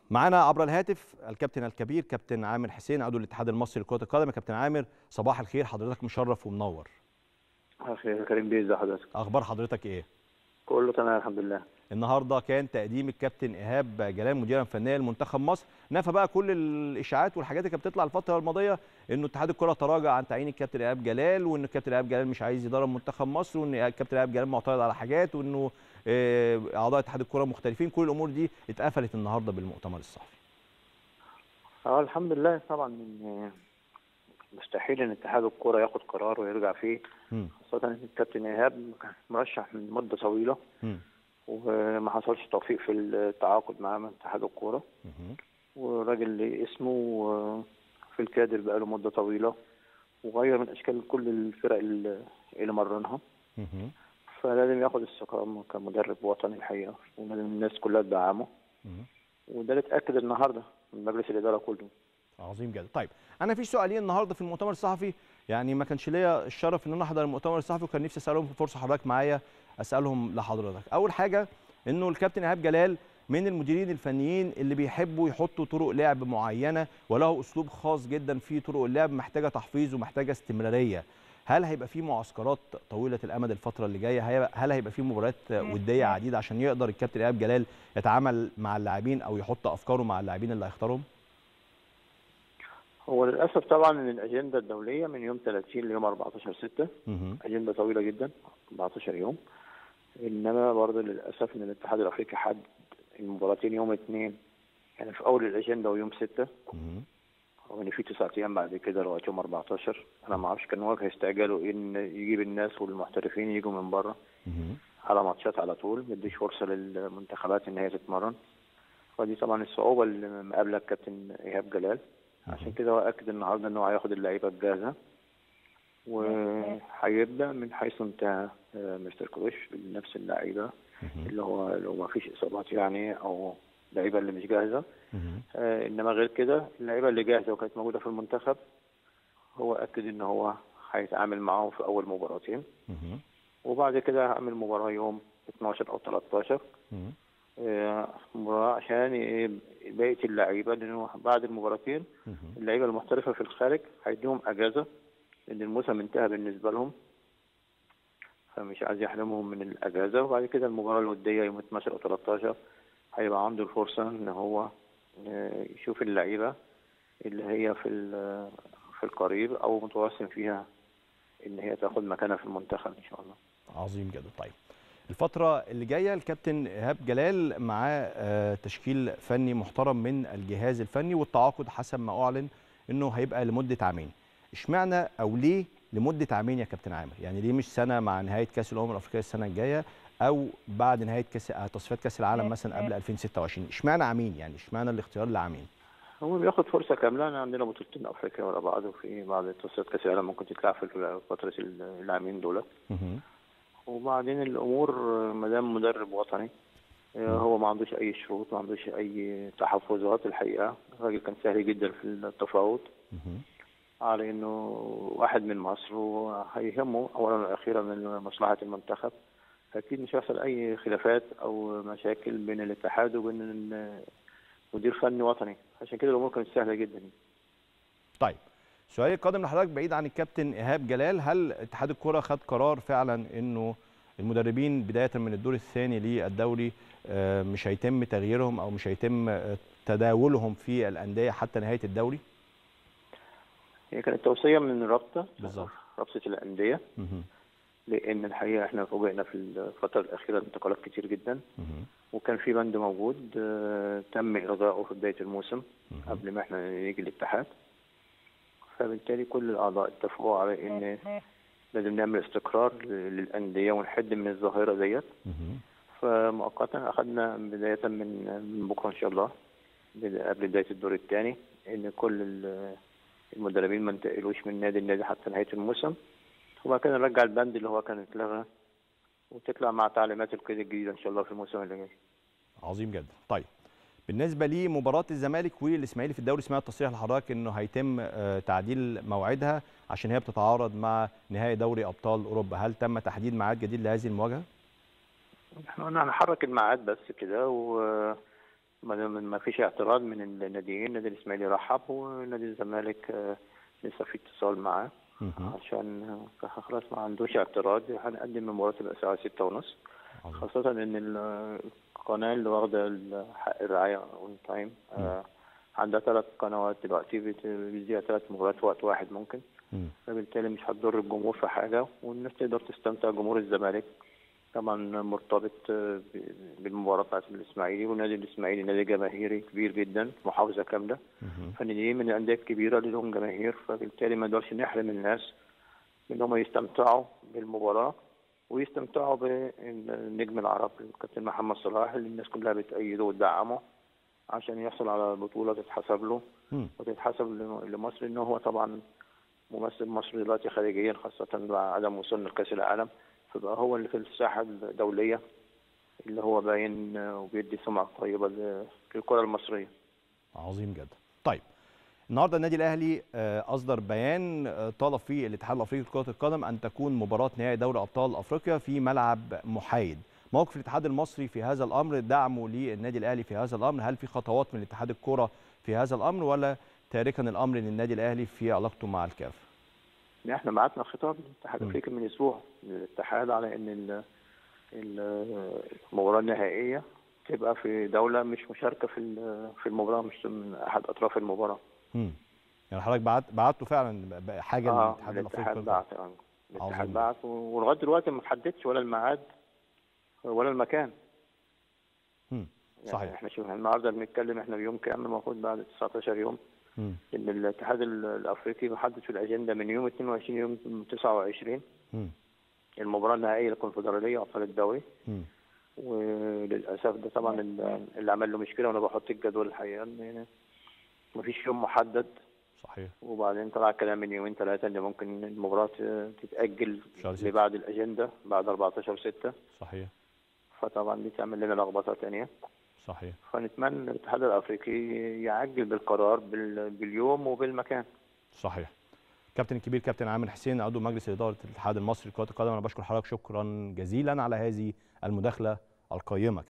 معانا عبر الهاتف الكابتن الكبير كابتن عامر حسين عضو الاتحاد المصري لكره القدم يا كابتن عامر صباح الخير حضرتك مشرف ومنور اخي يا كريم بيه ازي حضرتك اخبار حضرتك ايه كله تمام الحمد لله النهارده كان تقديم الكابتن ايهاب جلال مديرا فنيا لمنتخب مصر نفى بقى كل الاشاعات والحاجات اللي كانت بتطلع الفتره الماضيه انه اتحاد الكره تراجع عن تعيين الكابتن ايهاب جلال وان الكابتن ايهاب جلال مش عايز يدرب منتخب مصر وان الكابتن ايهاب جلال معترض على حاجات وانه آه، اعضاء اتحاد الكره مختلفين كل الامور دي اتقفلت النهارده بالمؤتمر الصحفي اه الحمد لله طبعا من مستحيل ان اتحاد الكوره ياخد قرار ويرجع فيه مم. خاصه ان الكابتن ايهاب كان مرشح من مده طويله مم. وما حصلش توفيق في التعاقد معاه من اتحاد الكوره مم. وراجل ليه اسمه آه، في الكادر بقاله مده طويله وغير من اشكال كل الفرق اللي اللي مرنها مم. فلازم ياخد استقامه كمدرب وطني الحقيقه ولازم الناس كلها تدعمه مم. وده اللي اتاكد النهارده من مجلس الاداره كله عظيم جدا طيب انا في سؤالين النهارده في المؤتمر الصحفي يعني ما كانش ليا الشرف ان انا احضر المؤتمر الصحفي وكان نفسي اسالهم في فرصه حضرتك معايا اسالهم لحضرتك اول حاجه انه الكابتن ايهاب جلال من المديرين الفنيين اللي بيحبوا يحطوا طرق لعب معينه وله اسلوب خاص جدا في طرق اللعب محتاجه تحفيظ ومحتاجه استمراريه هل هيبقى في معسكرات طويله الامد الفتره اللي جايه هي- هل هيبقى في مباريات وديه عديده عشان يقدر الكابتن ايهاب جلال يتعامل مع اللاعبين او يحط افكاره مع اللاعبين اللي هيختارهم هو للاسف طبعا ان الاجنده الدوليه من يوم 30 ليوم 14 6 مهم. اجنده طويله جدا 14 يوم انما برضه للاسف ان الاتحاد الافريقي حد المباراتين يوم اثنين يعني في اول الاجنده ويوم 6 مهم. وان في تسعة ايام بعد كده لغايه يوم 14 انا ما اعرفش كان واجه استعجاله ان يجيب الناس والمحترفين يجوا من بره مهم. على ماتشات على طول ما يديش فرصه للمنتخبات ان هي تتمرن ودي طبعا الصعوبه اللي مقابله الكابتن ايهاب جلال عشان كده هو اكد النهارده ان هو هياخد اللعيبه الجاهزه وهيبدا من حيث انتهى آه، مستر كروش بنفس اللعيبه مهم. اللي هو لو ما فيش اصابات يعني او اللعيبه اللي مش جاهزه مهم. آه، انما غير كده اللعيبه اللي جاهزه وكانت موجوده في المنتخب هو اكد ان هو هيتعامل معاهم في اول مباراتين مهم. وبعد كده هعمل مباراه يوم 12 او 13 مهم. آه، مباراه عشان ي- بقيه اللعيبه لانه بعد المباراتين مهم. اللعيبه المحترفه في الخارج هيديهم اجازه لان الموسم انتهى بالنسبه لهم فمش عايز يحرمهم من الاجازه وبعد كده المباراه الوديه يوم 12 او 13 هيبقى عنده الفرصه ان هو آه، يشوف اللعيبه اللي هي في ال- في القريب او متوسم فيها ان هي تاخد مكانها في المنتخب ان شاء الله عظيم جدا طيب الفترة اللي جاية الكابتن إيهاب جلال معاه آه، تشكيل فني محترم من الجهاز الفني والتعاقد حسب ما أعلن إنه هيبقى لمدة عامين. اشمعنى أو ليه لمدة عامين يا كابتن عامر؟ يعني ليه مش سنة مع نهاية كأس الأمم الأفريقية السنة الجاية أو بعد نهاية كأس آه، تصفيات كأس العالم مثلا قبل 2026 اشمعنى عامين يعني اشمعنى الاختيار لعامين؟ هو بياخد فرصه كامله أنا عندنا بطولتين افريقيا ورا بعض وفي بعض تصفيات كاس العالم ممكن تتلعب في فتره العامين دول مهم. وبعدين الامور ما دام مدرب وطني آه، هو ما عندوش اي شروط ما عندوش اي تحفظات الحقيقه الراجل كان سهل جدا في التفاوض مهم. على انه واحد من مصر وهيهمه اولا واخيرا من مصلحه المنتخب اكيد مش هيحصل اي خلافات او مشاكل بين الاتحاد وبين ال- مدير فني وطني عشان كده الامور كانت سهله جدا طيب سؤالي القادم لحضرتك بعيد عن الكابتن ايهاب جلال هل اتحاد الكره خد قرار فعلا انه المدربين بدايه من الدور الثاني للدوري آه، مش هيتم تغييرهم او مش هيتم آه، تداولهم في الانديه حتى نهايه الدوري هي كانت توصيه من الرابطه بالظبط. رابطه الانديه مهم. لان الحقيقه احنا فوجئنا في الفتره الاخيره انتقالات كتير جدا مهم. وكان في بند موجود آه، تم الغائه في بدايه الموسم مهم. قبل ما احنا نيجي الاتحاد فبالتالي كل الاعضاء اتفقوا على ان لازم نعمل استقرار للانديه ونحد من الظاهره ديت مهم. فمؤقتا اخذنا بدايه من من بكره ان شاء الله بدا- قبل بدايه الدور الثاني ان كل ال- المدربين ما انتقلوش من نادي لنادي حتى نهايه الموسم وبعد كده نرجع البند اللي هو كان اتلغى وتطلع مع تعليمات القيد الجديده ان شاء الله في الموسم اللي جاي عظيم جدا طيب بالنسبه لمباراه الزمالك والاسماعيلي في الدوري سمعت تصريح لحضرتك انه هيتم آه، تعديل موعدها عشان هي بتتعارض مع نهائي دوري ابطال اوروبا هل تم تحديد ميعاد جديد لهذه المواجهه احنا قلنا هنحرك الميعاد بس كده و ما دام ما فيش اعتراض من الناديين نادي الاسماعيلي رحب ونادي الزمالك آه، لسه في اتصال معاه مهم. عشان آه، خلاص ما عندوش اعتراض هنقدم المباراة تبقى الساعة ستة ونص عظيم. خاصة إن ال- القناة اللي واخدة ال- حق الرعاية اون تايم عندها ثلاث قنوات دلوقتي بت- بيديها ثلاث مباريات في وقت واحد ممكن مم. فبالتالي مش هتضر الجمهور في حاجة والناس تقدر تستمتع جمهور الزمالك طبعا مرتبط آه، ب- بالمباراة بتاعت الإسماعيلي والنادي الإسماعيلي نادي جماهيري كبير جدا محافظة كاملة مهم. فناديين من الأندية الكبيرة اللي لهم جماهير فبالتالي ما نقدرش نحرم الناس من إن هم يستمتعوا بالمباراة ويستمتعوا بالنجم العرب الكابتن محمد صلاح اللي الناس كلها بتأيده وتدعمه عشان يحصل على بطولة تتحسب له مم. وتتحسب لم- لمصر إن هو طبعا ممثل مصر دلوقتي خارجيا خاصة بعد عدم وصولنا لكأس العالم فبقى هو اللي في الساحة الدولية اللي هو باين وبيدي سمعة طيبة ل- للكرة المصرية عظيم جدا طيب النهارده النادي الاهلي آه، اصدر بيان آه، طالب فيه الاتحاد الافريقي لكره القدم ان تكون مباراه نهائي دوري ابطال افريقيا في ملعب محايد موقف الاتحاد المصري في هذا الامر دعمه للنادي الاهلي في هذا الامر هل في خطوات من اتحاد الكره في هذا الامر ولا تاركا الامر للنادي الاهلي في علاقته مع الكاف يعني احنا بعتنا خطاب للاتحاد م. الافريقي من اسبوع للاتحاد على ان ال- ال- المباراه النهائيه تبقى في دوله مش مشاركه في ال- في المباراه مش من احد اطراف المباراه مم. يعني حضرتك بعت بعته فعلا ب- ب- حاجه اه للاتحاد الافريقي الاتحاد لكرة القدم. بعت آه. عظيم. الاتحاد بعت و- ولغايه دلوقتي ما حددش ولا الميعاد ولا المكان مم. يعني صحيح احنا شوف النهارده بنتكلم احنا بيوم كام المفروض بعد 19 يوم مم. ان الاتحاد ال- الافريقي محدد في الاجنده من يوم 22 يوم 29 مم. المباراه النهائيه للكونفدراليه ابطال الدوري مم. وللاسف ده طبعا ال- اللي عمل له مشكله وانا بحط الجدول الحقيقه ان مفيش يوم محدد صحيح وبعدين طلع كلام من يومين ثلاثه ان ممكن المباراه ت- تتاجل شهر ستة. لبعد الاجنده بعد 14 6 صحيح فطبعا دي تعمل لنا لخبطه ثانيه صحيح فنتمنى الاتحاد الافريقي يعجل بالقرار بال- باليوم وبالمكان صحيح كابتن الكبير كابتن عامر حسين عضو مجلس اداره الاتحاد المصري لكره القدم انا بشكر حضرتك شكرا جزيلا على هذه المداخله القيمه